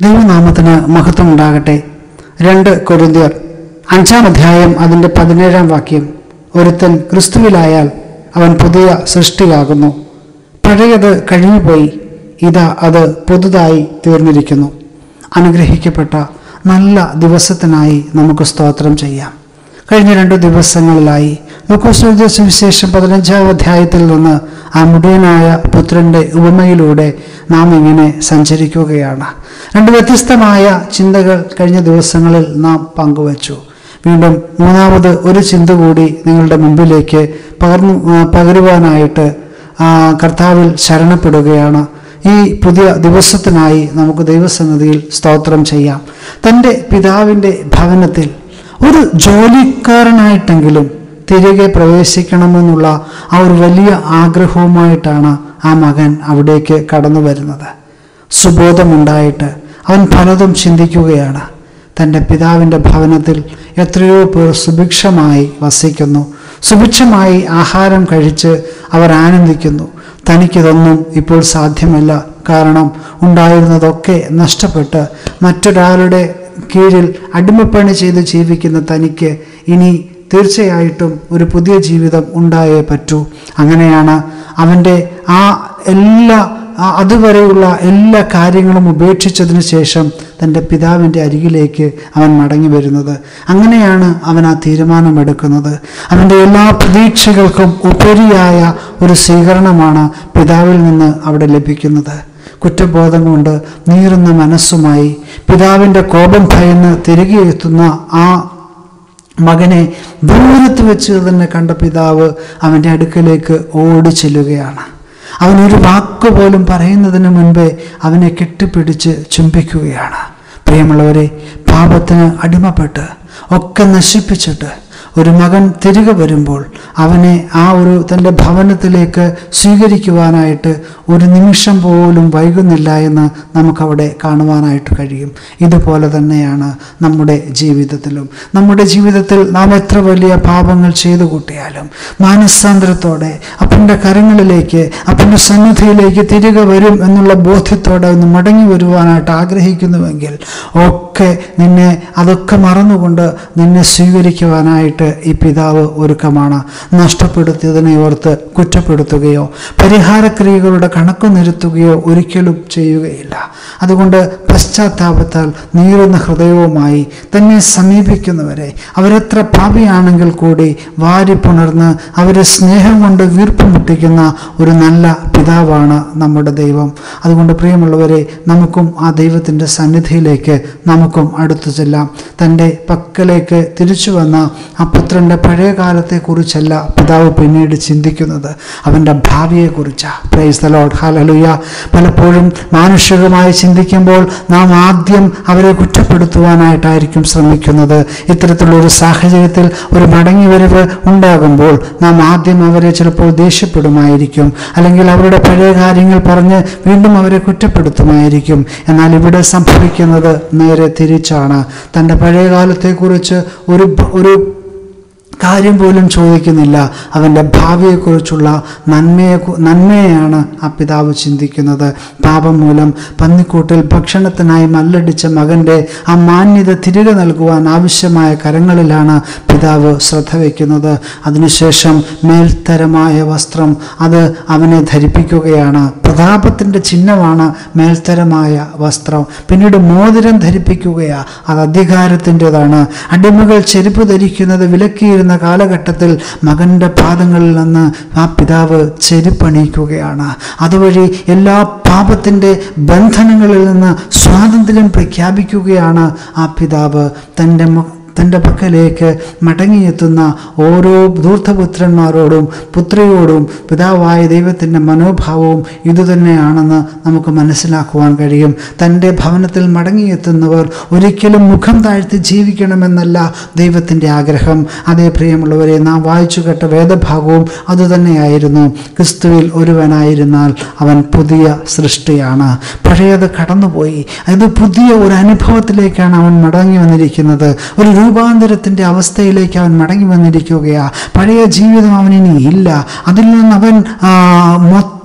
ദൈവനാമത്തിന് മഹത്വം ഉണ്ടാകട്ടെ രണ്ട് കൊരിന്ത്യർ അഞ്ചാം അധ്യായം അതിൻ്റെ പതിനേഴാം വാക്യം ഒരുത്തൻ ക്രിസ്തുവിലായാൽ അവൻ പുതിയ സൃഷ്ടിയാകുന്നു പഴയത് കഴിഞ്ഞുപോയി ഇതാ അത് പുതുതായി തീർന്നിരിക്കുന്നു അനുഗ്രഹിക്കപ്പെട്ട നല്ല ദിവസത്തിനായി നമുക്ക് സ്തോത്രം ചെയ്യാം കഴിഞ്ഞ രണ്ടു ദിവസങ്ങളിലായി ലൂക്കോസ് സുവിശേഷം പതിനഞ്ചാം അധ്യായത്തിൽ നിന്ന് ആ മുടിയനായ പുത്രന്റെ ഉപമയിലൂടെ നാം ഇങ്ങനെ സഞ്ചരിക്കുകയാണ് രണ്ട് വ്യത്യസ്തമായ ചിന്തകൾ കഴിഞ്ഞ ദിവസങ്ങളിൽ നാം പങ്കുവച്ചു വീണ്ടും മൂന്നാമത് ഒരു ചിന്ത കൂടി നിങ്ങളുടെ മുമ്പിലേക്ക് പകർന്നു ആ, പകരുവാനായിട്ട് ആ, കർത്താവിൽ ശരണപ്പെടുകയാണ് ഈ പുതിയ ദിവസത്തിനായി നമുക്ക് ദൈവസന്നിധിയിൽ സ്തോത്രം ചെയ്യാം തൻ്റെ പിതാവിൻ്റെ ഭവനത്തിൽ ഒരു ജോലിക്കാരനായിട്ടെങ്കിലും തിരികെ പ്രവേശിക്കണമെന്നുള്ള ആ ഒരു വലിയ ആഗ്രഹവുമായിട്ടാണ് ആ മകൻ അവിടേക്ക് കടന്നു വരുന്നത് സുബോധമുണ്ടായിട്ട് അവൻ പലതും ചിന്തിക്കുകയാണ് തൻ്റെ പിതാവിൻ്റെ ഭവനത്തിൽ എത്രയോ പേർ സുഭിക്ഷമായി വസിക്കുന്നു സുഭിക്ഷമായി ആഹാരം കഴിച്ച് അവർ ആനന്ദിക്കുന്നു തനിക്കിതൊന്നും ഇപ്പോൾ സാധ്യമല്ല കാരണം ഉണ്ടായിരുന്നതൊക്കെ നഷ്ടപ്പെട്ട് മറ്റൊരാളുടെ കീഴിൽ അടിമപ്പണി ചെയ്ത് ജീവിക്കുന്ന തനിക്ക് ഇനി തീർച്ചയായിട്ടും ഒരു പുതിയ ജീവിതം ഉണ്ടായേ പറ്റൂ അങ്ങനെയാണ് അവൻ്റെ ആ എല്ലാ ആ അതുവരെയുള്ള എല്ലാ കാര്യങ്ങളും ഉപേക്ഷിച്ചതിന് ശേഷം തൻ്റെ പിതാവിൻ്റെ അരികിലേക്ക് അവൻ മടങ്ങി വരുന്നത് അങ്ങനെയാണ് അവൻ ആ തീരുമാനമെടുക്കുന്നത് അവൻ്റെ എല്ലാ പ്രതീക്ഷകൾക്കും ഉപരിയായ ഒരു സ്വീകരണമാണ് പിതാവിൽ നിന്ന് അവിടെ ലഭിക്കുന്നത് കുറ്റബോധം കൊണ്ട് നീറുന്ന മനസ്സുമായി പിതാവിൻ്റെ കോപം ഭയന്ന് തിരികെ എത്തുന്ന ആ മകനെ ദൂരത്ത് വെച്ച് തന്നെ കണ്ട പിതാവ് അവൻ്റെ അടുക്കലേക്ക് ഓടി ചെല്ലുകയാണ് അവനൊരു വാക്ക് പോലും പറയുന്നതിന് മുൻപേ അവനെ കെട്ടിപ്പിടിച്ച് ചുംബിക്കുകയാണ് പ്രിയമുള്ളവരെ പാപത്തിന് അടിമപ്പെട്ട് ഒക്കെ നശിപ്പിച്ചിട്ട് ഒരു മകൻ തിരികെ വരുമ്പോൾ അവനെ ആ ഒരു തൻ്റെ ഭവനത്തിലേക്ക് സ്വീകരിക്കുവാനായിട്ട് ഒരു നിമിഷം പോലും വൈകുന്നില്ല എന്ന് നമുക്കവിടെ കാണുവാനായിട്ട് കഴിയും ഇതുപോലെ തന്നെയാണ് നമ്മുടെ ജീവിതത്തിലും നമ്മുടെ ജീവിതത്തിൽ നാം എത്ര വലിയ പാപങ്ങൾ ചെയ്തു കൂട്ടിയാലും മാനസാന്തരത്തോടെ അപ്പൻ്റെ കരങ്ങളിലേക്ക് അപ്പൻ്റെ സന്നിധിയിലേക്ക് തിരികെ വരും എന്നുള്ള ബോധ്യത്തോടെ ഒന്ന് മടങ്ങി വരുവാനായിട്ട് ആഗ്രഹിക്കുന്നുവെങ്കിൽ ഒക്കെ നിന്നെ അതൊക്കെ മറന്നുകൊണ്ട് നിന്നെ സ്വീകരിക്കുവാനായിട്ട് ഈ പിതാവ് ഒരുക്കമാണ് നഷ്ടപ്പെടുത്തിയതിനെ ഓർത്ത് കുറ്റപ്പെടുത്തുകയോ പരിഹാരക്രിയകളുടെ കണക്ക് നിരുത്തുകയോ ഒരിക്കലും ചെയ്യുകയില്ല അതുകൊണ്ട് പശ്ചാത്താപത്താൽ നീറുന്ന ഹൃദയവുമായി തന്നെ സമീപിക്കുന്നവരെ അവരെത്ര പാപിയാണെങ്കിൽ കൂടി വാരി പുണർന്ന് അവരെ സ്നേഹം കൊണ്ട് വീർപ്പ് മുട്ടിക്കുന്ന ഒരു നല്ല പിതാവാണ് നമ്മുടെ ദൈവം അതുകൊണ്ട് പ്രിയമുള്ളവരെ നമുക്കും ആ ദൈവത്തിൻ്റെ സന്നിധിയിലേക്ക് നമുക്കും അടുത്തു ചെല്ലാം തൻ്റെ പക്കലേക്ക് തിരിച്ചു വന്ന ആ പുത്രൻ്റെ പഴയ കാലത്തെക്കുറിച്ചല്ല പിതാവ് പിന്നീട് ചിന്തിക്കുന്നത് അവൻ്റെ ഭാവിയെക്കുറിച്ചാണ് പ്രൈസ് ദ ലോഡ് ഹാലലുയ പലപ്പോഴും മാനുഷികമായി ചിന്തിക്കുമ്പോൾ നാം ആദ്യം അവരെ കുറ്റപ്പെടുത്തുവാനായിട്ടായിരിക്കും ശ്രമിക്കുന്നത് ഇത്തരത്തിലുള്ള ഒരു സാഹചര്യത്തിൽ ഒരു മടങ്ങിവരവ് ഉണ്ടാകുമ്പോൾ നാം ആദ്യം അവരെ ചിലപ്പോൾ ദേഷ്യപ്പെടുമായിരിക്കും അല്ലെങ്കിൽ അവരുടെ പഴയ കാര്യങ്ങൾ പറഞ്ഞ് വീണ്ടും അവരെ കുറ്റപ്പെടുത്തുമായിരിക്കും എന്നാൽ ഇവിടെ സംഭവിക്കുന്നത് നേരെ തിരിച്ചാണ് തൻ്റെ പഴയ കാലത്തെക്കുറിച്ച് ഒരു ഒരു കാര്യം പോലും ചോദിക്കുന്നില്ല അവൻ്റെ ഭാവിയെക്കുറിച്ചുള്ള നന്മയെ നന്മയെയാണ് ആ പിതാവ് ചിന്തിക്കുന്നത് പാപം മൂലം പന്നിക്കൂട്ടിൽ ഭക്ഷണത്തിനായി മല്ലടിച്ച മകൻ്റെ ആ മാന്യത തിരികെ നൽകുവാൻ ആവശ്യമായ കരങ്ങളിലാണ് പിതാവ് ശ്രദ്ധ വയ്ക്കുന്നത് അതിനുശേഷം മേൽത്തരമായ വസ്ത്രം അത് അവനെ ധരിപ്പിക്കുകയാണ് പ്രതാപത്തിൻ്റെ ചിഹ്നമാണ് മേൽത്തരമായ വസ്ത്രം പിന്നീട് മോതിരം ധരിപ്പിക്കുകയാണ് അത് അധികാരത്തിൻ്റെതാണ് അടിമകൾ ചെരുപ്പ് ധരിക്കുന്നത് വിലക്കിയിരുന്ന കാലഘട്ടത്തിൽ മകൻ്റെ പാദങ്ങളിൽ നിന്ന് ആ പിതാവ് ചെരുപ്പണിയിക്കുകയാണ് അതുവഴി എല്ലാ പാപത്തിൻ്റെ ബന്ധനങ്ങളിൽ നിന്ന് സ്വാതന്ത്ര്യം പ്രഖ്യാപിക്കുകയാണ് ആ പിതാവ് തൻ്റെ മ- തൻ്റെ പക്കലേക്ക് മടങ്ങിയെത്തുന്ന ഓരോ ധൂർത്തപുത്രന്മാരോടും പുത്രിയോടും പിതാവായ ദൈവത്തിൻ്റെ മനോഭാവവും ഇതുതന്നെയാണെന്ന് നമുക്ക് മനസ്സിലാക്കുവാൻ കഴിയും തൻ്റെ ഭവനത്തിൽ മടങ്ങിയെത്തുന്നവർ ഒരിക്കലും മുഖം താഴ്ത്തി ജീവിക്കണമെന്നല്ല ദൈവത്തിൻ്റെ ആഗ്രഹം അതേ പ്രിയമുള്ളവരെ നാം വായിച്ചു കേട്ട വേദഭാഗവും അതുതന്നെയായിരുന്നു ക്രിസ്തുവിൽ ഒരുവനായിരുന്നാൽ അവൻ പുതിയ സൃഷ്ടിയാണ് പഴയത് കടന്നുപോയി അത് പുതിയ ഒരു അനുഭവത്തിലേക്കാണ് അവൻ മടങ്ങി വന്നിരിക്കുന്നത് ഒരു രൂപാന്തരത്തിൻ്റെ അവസ്ഥയിലേക്ക് അവൻ മടങ്ങി വന്നിരിക്കുകയാ പഴയ ജീവിതം അവനിനി ഇല്ല അതിൽ നിന്ന് അവൻ ആ, മൊത്തം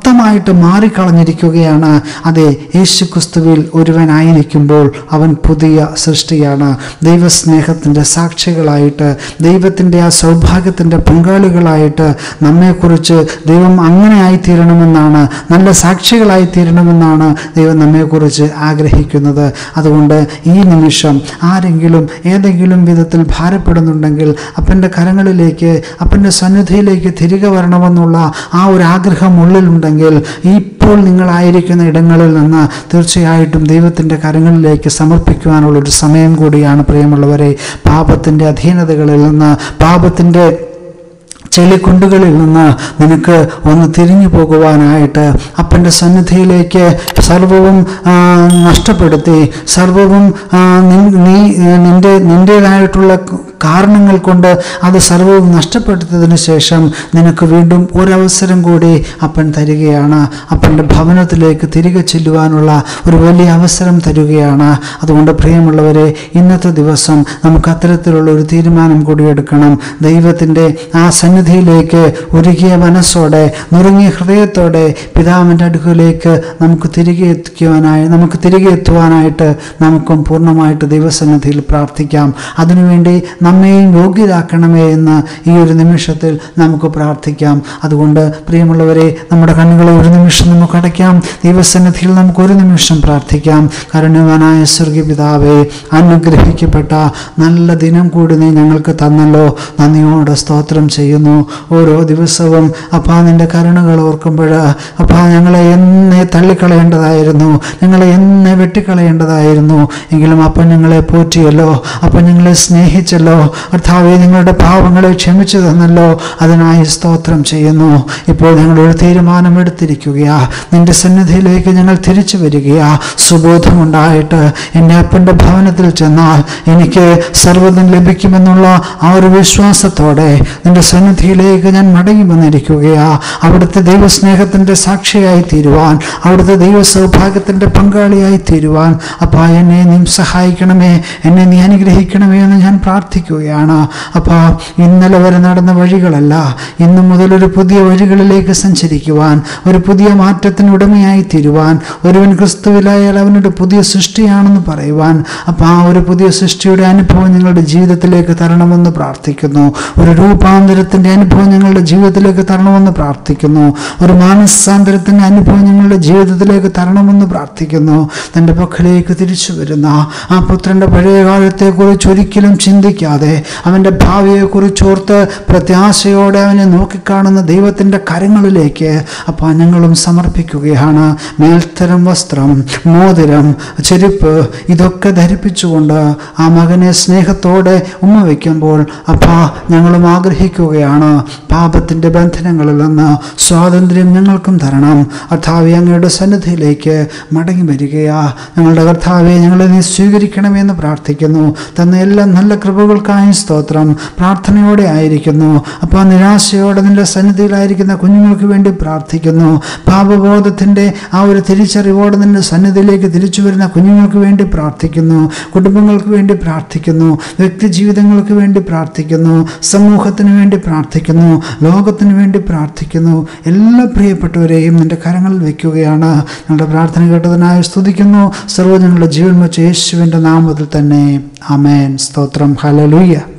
മൊത്തമായിട്ട് മാറിക്കളഞ്ഞിരിക്കുകയാണ് അതെ യേശു ക്രിസ്തുവിൽ ഒരുവനായിരിക്കുമ്പോൾ അവൻ പുതിയ സൃഷ്ടിയാണ് ദൈവസ്നേഹത്തിൻ്റെ സാക്ഷികളായിട്ട് ദൈവത്തിൻ്റെ ആ സൗഭാഗ്യത്തിൻ്റെ പങ്കാളികളായിട്ട് നമ്മെക്കുറിച്ച് ദൈവം അങ്ങനെ ആയിത്തീരണമെന്നാണ് നല്ല സാക്ഷികളായി തീരണമെന്നാണ് ദൈവം നമ്മെക്കുറിച്ച് ആഗ്രഹിക്കുന്നത് അതുകൊണ്ട് ഈ നിമിഷം ആരെങ്കിലും ഏതെങ്കിലും വിധത്തിൽ ഭാരപ്പെടുന്നുണ്ടെങ്കിൽ അപ്പൻ്റെ കരങ്ങളിലേക്ക് അപ്പൻ്റെ സന്നിധിയിലേക്ക് തിരികെ വരണമെന്നുള്ള ആ ഒരു ആഗ്രഹം ഉള്ളിലുണ്ടെങ്കിൽ ഇപ്പോൾ നിങ്ങളായിരിക്കുന്ന ഇടങ്ങളിൽ നിന്ന് തീർച്ചയായിട്ടും ദൈവത്തിൻ്റെ കരങ്ങളിലേക്ക് സമർപ്പിക്കുവാനുള്ള ഒരു സമയം കൂടിയാണ് പ്രിയമുള്ളവരെ പാപത്തിൻ്റെ അധീനതകളിൽ നിന്ന് പാപത്തിൻ്റെ ചെളിക്കുണ്ടുകളിൽ നിന്ന് നിനക്ക് ഒന്ന് തിരിഞ്ഞു പോകുവാനായിട്ട് അപ്പൻ്റെ സന്നിധിയിലേക്ക് സർവവും ആ, നഷ്ടപ്പെടുത്തി സർവവും ആ, നി- നീ നിൻ്റെ നിൻ്റേതായിട്ടുള്ള കാരണങ്ങൾ കൊണ്ട് അത് സർവവും നഷ്ടപ്പെടുത്തതിന് ശേഷം നിനക്ക് വീണ്ടും ഒരവസരം കൂടി അപ്പൻ തരികയാണ് അപ്പൻ്റെ ഭവനത്തിലേക്ക് തിരികെ ചെല്ലുവാനുള്ള ഒരു വലിയ അവസരം തരികയാണ് അതുകൊണ്ട് പ്രിയമുള്ളവരെ ഇന്നത്തെ ദിവസം നമുക്ക് അത്തരത്തിലുള്ള ഒരു തീരുമാനം കൂടി എടുക്കണം ദൈവത്തിൻ്റെ ആ സന്നിധിയിലേക്ക് ഒരുകിയ മനസ്സോടെ നുറുങ്ങിയ ഹൃദയത്തോടെ പിതാവിൻ്റെ അടുക്കലേക്ക് നമുക്ക് തിരികെ എത്തിക്കുവാനായി നമുക്ക് തിരികെ എത്തുവാനായിട്ട് നമുക്കും പൂർണ്ണമായിട്ട് ദൈവസന്നിധിയിൽ പ്രാർത്ഥിക്കാം അതിനുവേണ്ടി നമ്മെയും യോഗ്യരാക്കണമേ എന്ന് ഈ ഒരു നിമിഷത്തിൽ നമുക്ക് പ്രാർത്ഥിക്കാം അതുകൊണ്ട് പ്രിയമുള്ളവരെ നമ്മുടെ കണ്ണുകളെ ഒരു നിമിഷം നമുക്ക് അടയ്ക്കാം ദൈവസന്നിധിയിൽ നമുക്ക് ഒരു നിമിഷം പ്രാർത്ഥിക്കാം കരുണ്യവാനായ സ്വർഗീയ പിതാവേ അനുഗ്രഹിക്കപ്പെട്ട നല്ല ദിനം കൂടി നീ ഞങ്ങൾക്ക് തന്നല്ലോ നന്ദിയോടെ സ്തോത്രം ചെയ്യുന്നു ഓരോ ദിവസവും അപ്പാ നിന്റെ കരുണകൾ ഓർക്കുമ്പോൾ അപ്പാ ഞങ്ങളെ എന്നെ തള്ളിക്കളയേണ്ടതായിരുന്നു ഞങ്ങളെ എന്നെ വെട്ടിക്കളയേണ്ടതായിരുന്നു എങ്കിലും അപ്പം ഞങ്ങളെ പോറ്റിയല്ലോ അപ്പം ഞങ്ങളെ സ്നേഹിച്ചല്ലോ കർത്താവെ നിങ്ങളുടെ പാവങ്ങളെ ക്ഷമിച്ചു തന്നല്ലോ അതിനായി സ്തോത്രം ചെയ്യുന്നു ഇപ്പോൾ ഞങ്ങൾ ഒരു തീരുമാനമെടുത്തിരിക്കുകയാ നിന്റെ സന്നിധിയിലേക്ക് ഞങ്ങൾ തിരിച്ചു വരികയാ സുബോധമുണ്ടായിട്ട് എൻ്റെ അപ്പൻ്റെ ഭവനത്തിൽ ചെന്നാൽ എനിക്ക് സർവ്വതും ലഭിക്കുമെന്നുള്ള ആ ഒരു വിശ്വാസത്തോടെ നിന്റെ സന്നിധിയിലേക്ക് ഞാൻ മടങ്ങി വന്നിരിക്കുകയാ അവിടുത്തെ ദൈവസ്നേഹത്തിൻ്റെ സാക്ഷിയായി തീരുവാൻ അവിടുത്തെ ദൈവ സൗഭാഗ്യത്തിൻ്റെ പങ്കാളിയായി തീരുവാൻ അപ്പാ എന്നെ നീ സഹായിക്കണമേ എന്നെ നീ അനുഗ്രഹിക്കണമേ എന്ന് ഞാൻ പ്രാർത്ഥിക്കുകയാണ് അപ്പാ ഇന്നലെ വരെ നടന്ന വഴികളല്ല ഇന്നു മുതൽ ഒരു പുതിയ വഴികളിലേക്ക് സഞ്ചരിക്കുവാൻ ഒരു പുതിയ മാറ്റത്തിന് ഉടമയായി തീരുവാൻ ഒരുവൻ ക്രിസ്തുവിലായാൽ അവനൊരു പുതിയ സൃഷ്ടിയാണെന്ന് പറയുവാൻ അപ്പം ആ ഒരു പുതിയ സൃഷ്ടിയുടെ അനുഭവം ഞങ്ങളുടെ ജീവിതത്തിലേക്ക് തരണമെന്ന് പ്രാർത്ഥിക്കുന്നു ഒരു രൂപാന്തരത്തിൻ്റെ അനുഭവം ഞങ്ങളുടെ ജീവിതത്തിലേക്ക് തരണമെന്ന് പ്രാർത്ഥിക്കുന്നു ഒരു മാനസാന്തരത്തിൻ്റെ അനുഭവം ഞങ്ങളുടെ ജീവിതത്തിലേക്ക് തരണമെന്ന് പ്രാർത്ഥിക്കുന്നു തൻ്റെ പക്കലേക്ക് തിരിച്ചു വരുന്ന ആ പുത്രൻ്റെ പഴയ കാലത്തെക്കുറിച്ച് ഒരിക്കലും ചിന്തിക്കാതെ അവൻ്റെ ഭാവിയെക്കുറിച്ച് ഓർത്ത് പ്രത്യാശയോടെ അവനെ നോക്കിക്കാണുന്ന ദൈവത്തിൻ്റെ കരങ്ങളിലേക്ക് അപ്പോൾ ഞങ്ങളും സമർപ്പിക്കുകയാണ് മേൽത്തരം വസ്ത്രം മോതിരം ചെരുപ്പ് ഇതൊക്കെ ധരിപ്പിച്ചുകൊണ്ട് ആ മകനെ സ്നേഹത്തോടെ ഉമ്മ വയ്ക്കുമ്പോൾ അപ്പാ ഞങ്ങളും ആഗ്രഹിക്കുകയാണ് പാപത്തിൻ്റെ ബന്ധനങ്ങളിൽ നിന്ന് സ്വാതന്ത്ര്യം ഞങ്ങൾക്കും തരണം കർത്താവെ അങ്ങയുടെ സന്നിധിയിലേക്ക് മടങ്ങി വരികയാ ഞങ്ങളുടെ കർത്താവെ ഞങ്ങളെ നീ സ്വീകരിക്കണമെന്ന് പ്രാർത്ഥിക്കുന്നു തന്ന എല്ലാ നല്ല കൃപകൾക്കായും സ്തോത്രം പ്രാർത്ഥനയോടെ ആയിരിക്കുന്നു അപ്പോൾ നിരാശയോടെ നിന്റെ സന്നിധിയിലായിരിക്കുന്ന കുഞ്ഞുങ്ങൾക്ക് വേണ്ടി പ്രാർത്ഥിക്കുന്നു പാപബോധത്തിൻ്റെ ആ ഒരു തിരിച്ചറിവോടെ നിന്റെ സന്നിധിയിലേക്ക് തിരിച്ചു വരുന്ന കുഞ്ഞുങ്ങൾക്ക് വേണ്ടി പ്രാർത്ഥിക്കുന്നു കുടുംബങ്ങൾക്ക് വേണ്ടി പ്രാർത്ഥിക്കുന്നു വ്യക്തി ജീവിതങ്ങൾക്ക് വേണ്ടി പ്രാർത്ഥിക്കുന്നു സമൂഹത്തിന് വേണ്ടി പ്രാർത്ഥിക്കുന്നു ലോകത്തിന് വേണ്ടി പ്രാർത്ഥിക്കുന്നു എല്ലാ പ്രിയപ്പെട്ടവരെയും നിന്റെ കരങ്ങളിൽ വയ്ക്കുകയാണ് ഞങ്ങളുടെ പ്രാർത്ഥന കേട്ടതിനായി സ്തുതിക്കുന്നു സർവ്വ ഞങ്ങളുടെ ജീവൻ വെച്ച് യേശുവിൻ്റെ നാമത്തിൽ തന്നെ അമേൻ സ്തോത്രം ഹലലൂയ്യ